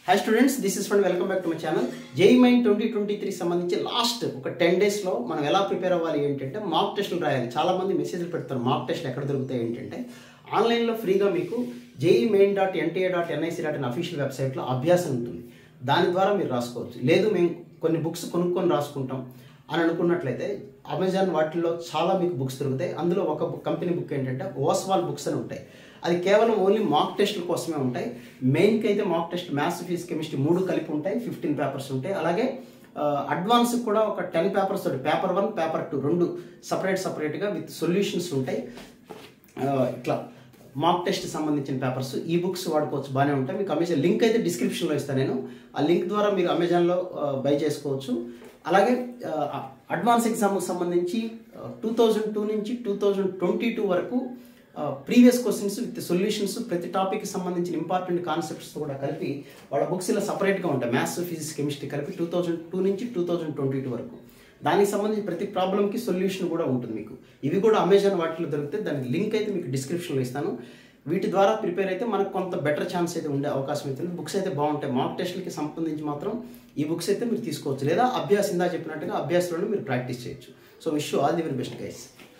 hi students this is fund welcome back to my channel JEE Main twenty twenty three సంబంధించి last ఒక ten డేస్లో మనం ఎలా prepare అవ్వాలి ఏంటంటే మాక్ టెస్టులు రాయాలి చాలా మంది మెసేజ్లు పెడతారు మాక్ టెస్ట్లు ఎక్కడ దొరుకుతాయి ఏంటంటే ఆన్లైన్లో ఫ్రీగా మీకు JEE Main dot NTA dot NIC dot in official వెబ్సైట్లో అభ్యాసం ఉంటుంది దాని ద్వారా మీరు రాసుకోవచ్చు లేదు మేము కొన్ని బుక్స్ కొనుక్కొని రాసుకుంటాం అని అనుకున్నట్లయితే అమెజాన్ వాటిల్లో చాలా మీకు బుక్స్ దొరుకుతాయి అందులో ఒక కంపెనీ బుక్ ఏంటంటే ఓస్వాల్ బుక్స్ అని ఉంటాయి అది కేవలం ఓన్లీ మాక్ టెస్టుల కోసమే ఉంటాయి మెయిన్కి అయితే mock test maths physics chemistry మూడు కలిపి ఉంటాయి ఫిఫ్టీన్ పేపర్స్ ఉంటాయి అలాగే అడ్వాన్స్ కూడా ఒక టెన్ పేపర్స్ ఉంటాయి పేపర్ వన్ పేపర్ టూ రెండు సపరేట్ సపరేట్గా విత్ సొల్యూషన్స్ ఉంటాయి ఆ, ఇట్లా మాక్ టెస్ట్ సంబంధించిన పేపర్స్ ఈ బుక్స్ వాడుకోవచ్చు బాగానే ఉంటాయి మీకు అమెజాన్ లింక్ అయితే డిస్క్రిప్షన్లో ఇస్తాను నేను ఆ లింక్ ద్వారా మీరు అమెజాన్లో బై చేసుకోవచ్చు అలాగే అడ్వాన్స్ ఎగ్జామ్కి సంబంధించి టూ థౌజండ్ టూ నుంచి టూ థౌజండ్ ట్వంటీ టూ వరకు ప్రీవియస్ క్వశ్చన్స్ విత్ సొల్యూషన్స్ ప్రతి టాపిక్కి సంబంధించిన ఇంపార్టెంట్ కాన్సెప్ట్స్ కూడా కలిపి వాళ్ళ బుక్స్ ఇలా సపరేట్గా ఉంటాయి మ్యాథ్స్ ఫిజిక్స్ కెమిస్ట్రీ కలిపి టూ థౌజండ్ టూ నుంచి టూ థౌజండ్ ట్వంటీ టూ వరకు దానికి సంబంధించి ప్రతి ప్రాబ్లమ్కి సొల్యూషన్ కూడా ఉంటుంది మీకు ఇవి కూడా అమెజాన్ వాటిలో దొరికితే దానికి లింక్ అయితే మీకు డిస్క్రిప్షన్లో ఇస్తాను వీటి ద్వారా ప్రిపేర్ అయితే మనకు కొంత బెటర్ ఛాన్స్ అయితే ఉండే అవకాశం అయితే ఉంది బుక్స్ అయితే బాగుంటాయి మాక్ టెస్ట్లకి సంబంధించి మాత్రం ఈ బుక్స్ అయితే మీరు తీసుకోవచ్చు లేదా అభ్యాస్ ఇందా చెప్పినట్టుగా అభ్యాసంలోనే మీరు ప్రాక్టీస్ చేయొచ్చు so wish all the very best guys